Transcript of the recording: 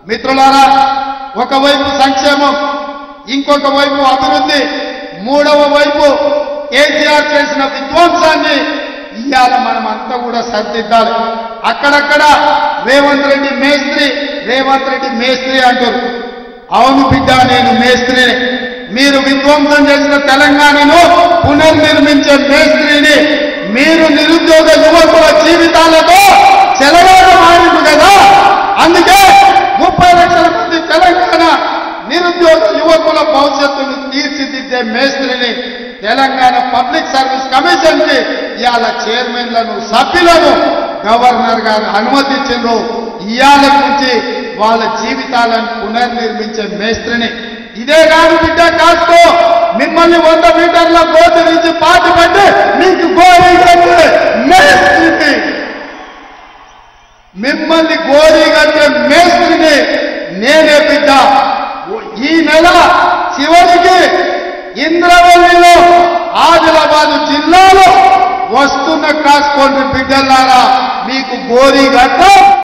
మిత్రులారా ఒకవైపు సంక్షేమం ఇంకొక వైపు అభివృద్ధి మూడవ వైపు కేసీఆర్ చేసిన విధ్వంసాన్ని ఇవాళ మనం అంతా కూడా సరిదిద్దాలి అక్కడక్కడ రేవంత్ రెడ్డి మేస్త్రి రేవంత్ రెడ్డి మేస్త్రి అంటారు అవును బిడ్డ నేను మేస్త్రిని మీరు విధ్వంసం చేసిన తెలంగాణను పునర్నిర్మించే మేస్త్రిని మీరు నిరుద్యోగ యువకుల జీవితాలతో చెలగాటమాడింది కదా అందుకే ముప్పై లక్షల మంది తెలంగాణ నిరుద్యోగ యువకుల భవిష్యత్తును తీర్చిదిద్దే మేస్త్రిని తెలంగాణ పబ్లిక్ సర్వీస్ కమిషన్ కి ఇవాళ చైర్మన్లను సభ్యులను గవర్నర్ గారు అనుమతించిండ్రు ఇవాళ నుంచి వాళ్ళ జీవితాలను పునర్నిర్మించే మేస్త్రిని ఇదే కాదు బిడ్డ కాస్కో మిమ్మల్ని వంద మీటర్ల గోతి నుంచి పాతి పట్టి మీకు గోరీ కట్టే మేస్త్రిని మిమ్మల్ని గోరీ కట్టే మేస్త్రిని నేనే బిడ్డ ఈ నెల చివరికి ఇంద్రవల్లిలో ఆదిలాబాద్ జిల్లాలో వస్తున్న కాసుకోండి బిడ్డలారా మీకు గోరీ గట్ట